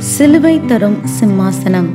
சிலுவை தரும் சிம்மாசனம்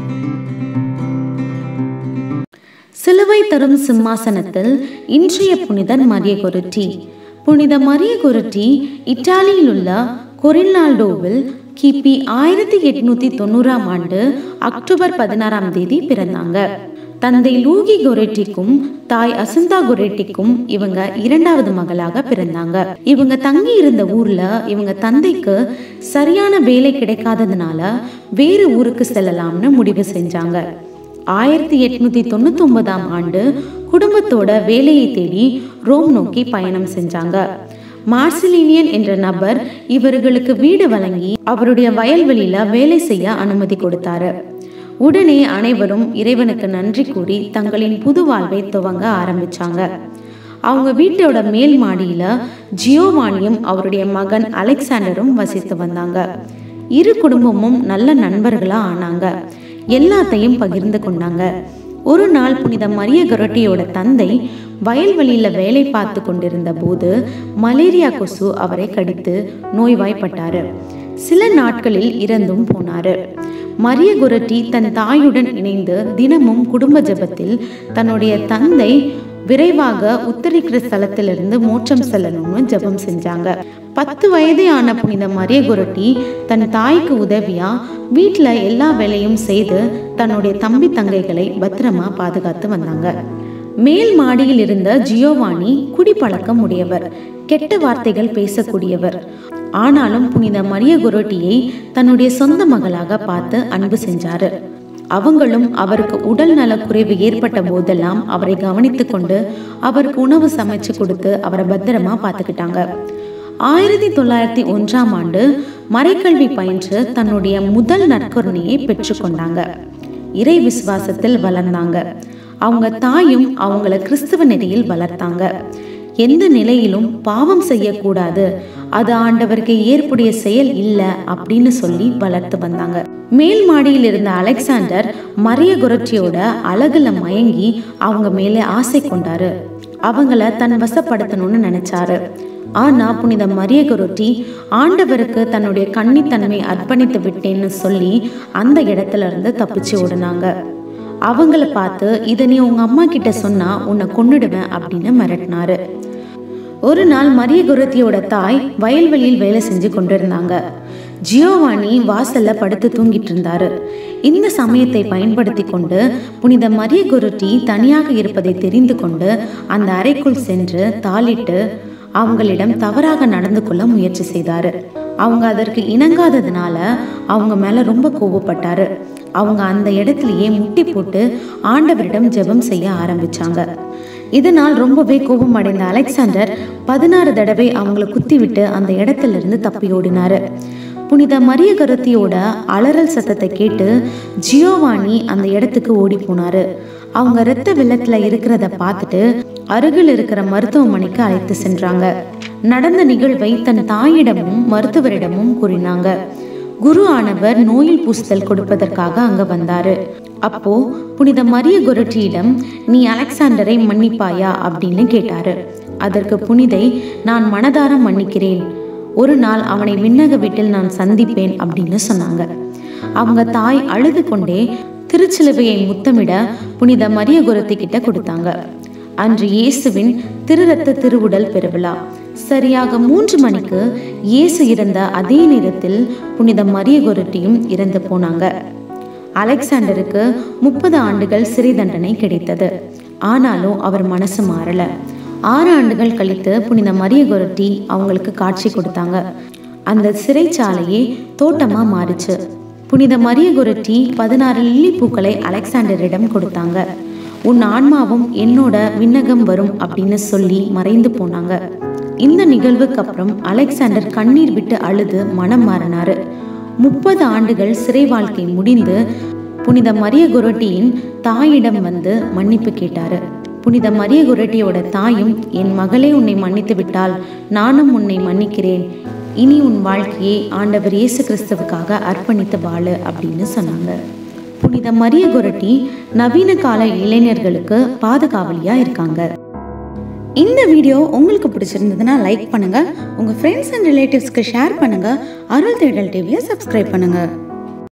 சிலுவை தரும் சிம்மாசனத்தில் இன்றைய புனிதர் மரிய குருட்டி புனித மரிய குருட்டி இத்தாலியில் உள்ள கொரினால்டோவில் கிபி ஆயிரத்தி எட்நூத்தி தொண்ணூறாம் ஆண்டு அக்டோபர் பதினாறாம் தேதி பிறந்தாங்க தந்தை லூகி கொரெட்டிக்கும் தாய் அசந்தா கொரெட்டிக்கும் இவங்க இரண்டாவது மகளாக பிறந்தாங்க இவங்க தங்கி இருந்த ஊர்ல இவங்க தந்தைக்கு சரியான வேலை கிடைக்காததுனால வேறு ஊருக்கு செல்லலாம்னு முடிவு செஞ்சாங்க ஆயிரத்தி எட்நூத்தி தொண்ணூத்தி ஒன்பதாம் ஆண்டு குடும்பத்தோட வேலையை தேடி ரோம் நோக்கி பயணம் செஞ்சாங்க மார்சிலினியன் என்ற நபர் இவர்களுக்கு வீடு வழங்கி அவருடைய வயல்வெளியில வேலை செய்ய அனுமதி கொடுத்தாரு உடனே அனைவரும் இறைவனுக்கு நன்றி கூறி தங்களின் புது வாழ்வை துவங்க ஆரம்பிச்சாங்க அவங்க வீட்டோட மேல் மாடியில ஜியோவானியும் அவருடைய மகன் அலெக்சாண்டரும் வசித்து வந்தாங்க இரு குடும்பமும் நல்ல நண்பர்களா ஆனாங்க எல்லாத்தையும் பகிர்ந்து கொண்டாங்க ஒரு நாள் புனித மரிய கரட்டியோட தந்தை வயல்வெளியில வேலை பார்த்து கொண்டிருந்த போது மலேரியா கொசு அவரை கடித்து நோய்வாய்ப்பட்டாரு சில நாட்களில் இறந்தும் போனாரு மரிய குரட்டி தன் தாயுடன் இணைந்து தினமும் குடும்ப ஜெபத்தில் தன்னுடைய தந்தை விரைவாக உத்தரிக்கிற ஸ்தலத்திலிருந்து மோட்சம் செல்லணும்னு ஜெபம் செஞ்சாங்க பத்து வயதே ஆன புனித மரிய குரட்டி தன் தாய்க்கு உதவியா வீட்டில் எல்லா வேலையும் செய்து தன்னுடைய தம்பி தங்கைகளை பத்திரமா பாதுகாத்து வந்தாங்க மேல் மாடியில் இருந்த ஜியோவானி குடிப்பழக்கம் உடையவர் கெட்ட வார்த்தைகள் பேசக்கூடியவர் ஆனாலும் புனித மரிய குரோட்டியை தன்னுடைய சொந்த மகளாக பார்த்து அன்பு செஞ்சாரு அவங்களும் அவருக்கு உடல் நலக்குறைவு ஏற்பட்ட போதெல்லாம் அவரை கவனித்து கொண்டு அவருக்கு உணவு சமைச்சு கொடுத்து அவரை பத்திரமா பார்த்துக்கிட்டாங்க ஆயிரத்தி தொள்ளாயிரத்தி ஒன்றாம் ஆண்டு மறைக்கல்வி பயின்று தன்னுடைய முதல் நற்கருணையை பெற்றுக்கொண்டாங்க இறை விசுவாசத்தில் வளர்ந்தாங்க அவங்க தாயும் அவங்கள கிறிஸ்துவ நெறியில் வளர்த்தாங்க எந்த நிலையிலும் பாவம் செய்யக்கூடாது அது ஆண்டவருக்கு ஏற்புடைய செயல் இல்லை அப்படின்னு சொல்லி வளர்த்து வந்தாங்க மேல் மாடியில் இருந்த அலெக்சாண்டர் மரிய குரட்சியோட அழகுல மயங்கி அவங்க மேலே ஆசை கொண்டாரு அவங்கள தன் வசப்படுத்தணும்னு நினைச்சாரு ஆனா புனித மரிய குருட்டி ஆண்டவருக்கு தன்னுடைய கன்னித்தன்மை அர்ப்பணித்து விட்டேன்னு சொல்லி அந்த இடத்துல இருந்து தப்பிச்சு ஓடுனாங்க அவங்கள பார்த்து இதை நீ உங்க அம்மா கிட்ட சொன்னா உன்னை கொன்னுடுவேன் அப்படின்னு மிரட்டினாரு ஒரு நாள் மரிய குருத்தியோட தாய் வயல்வெளியில் வேலை செஞ்சு கொண்டிருந்தாங்க ஜியோவானி வாசல்ல படுத்து தூங்கிட்டு இருந்தாரு இந்த சமயத்தை பயன்படுத்தி கொண்டு புனித மரிய குருட்டி தனியாக இருப்பதை தெரிந்து கொண்டு அந்த அறைக்குள் சென்று தாளிட்டு அவங்களிடம் தவறாக நடந்து கொள்ள முயற்சி செய்தாரு அவங்க அதற்கு இணங்காததுனால அவங்க மேல ரொம்ப கோவப்பட்டாரு அவங்க அந்த இடத்துலயே முட்டி போட்டு ஆண்டவரிடம் ஜெபம் செய்ய ஆரம்பிச்சாங்க இதனால் ரொம்பவே கோபம் அடைந்த அலெக்சாண்டர் பதினாறு தடவை அவங்கள குத்தி விட்டு அந்த இடத்துல இருந்து தப்பி ஓடினாரு புனித மரிய கருத்தியோட அலறல் சத்தத்தை கேட்டு ஜியோவானி அந்த இடத்துக்கு ஓடி போனாரு அவங்க இரத்த வெள்ளத்துல இருக்கிறத பார்த்துட்டு அருகில் இருக்கிற மருத்துவமனைக்கு அழைத்து சென்றாங்க நடந்த நிகழ்வை தன் தாயிடமும் மருத்துவரிடமும் கூறினாங்க குரு ஆனவர் நோயில் பூசுதல் கொடுப்பதற்காக அங்க வந்தாரு அப்போ புனித மரிய குருட்டியிடம் நீ அலெக்சாண்டரை மன்னிப்பாயா அப்படின்னு கேட்டாரு அதற்கு புனிதை நான் மனதார மன்னிக்கிறேன் ஒரு நாள் அவனை விண்ணக வீட்டில் நான் சந்திப்பேன் அப்படின்னு சொன்னாங்க அவங்க தாய் அழுது கொண்டே திருச்சிலுவையை முத்தமிட புனித மரிய குரத்தி கிட்ட கொடுத்தாங்க அன்று இயேசுவின் திருரத்த திருவுடல் பெருவிழா சரியாக மூன்று மணிக்கு இயேசு இறந்த அதே நேரத்தில் புனித மரிய குரட்டியும் இறந்து போனாங்க அலெக்சாண்டருக்கு முப்பது ஆண்டுகள் சிறை தண்டனை கிடைத்தது ஆனாலும் அவர் மனசு மாறல ஆறு ஆண்டுகள் கழித்து புனித மரிய குரட்டி அவங்களுக்கு காட்சி கொடுத்தாங்க அந்த சிறைச்சாலையே தோட்டமா மாறுச்சு புனித மரிய குரட்டி பதினாறு லில்லி பூக்களை அலெக்சாண்டரிடம் கொடுத்தாங்க உன் ஆன்மாவும் என்னோட விண்ணகம் வரும் அப்படின்னு சொல்லி மறைந்து போனாங்க இந்த நிகழ்வுக்கு அப்புறம் அலெக்சாண்டர் கண்ணீர் விட்டு அழுது மனம் மாறினாரு முப்பது ஆண்டுகள் சிறை வாழ்க்கை முடிந்து புனித மரிய குரட்டியின் தாயிடம் வந்து மன்னிப்பு கேட்டாரு புனித மரிய குரட்டியோட தாயும் என் மகளே உன்னை மன்னித்து விட்டால் நானும் உன்னை மன்னிக்கிறேன் இனி உன் வாழ்க்கையை ஆண்டவர் இயேசு கிறிஸ்துவுக்காக அர்ப்பணித்து வாழு அப்படின்னு சொன்னாங்க புனித மரிய குரட்டி நவீன கால இளைஞர்களுக்கு பாதுகாவலியா இருக்காங்க இந்த வீடியோ உங்களுக்கு பிடிச்சிருந்ததுன்னா லைக் பண்ணுங்க உங்க ஃப்ரெண்ட்ஸ் அண்ட் ரிலேட்டிவ்ஸ்க்கு ஷேர் பண்ணுங்க அருள் தேடல் டிவியை சப்ஸ்கிரைப் பண்ணுங்க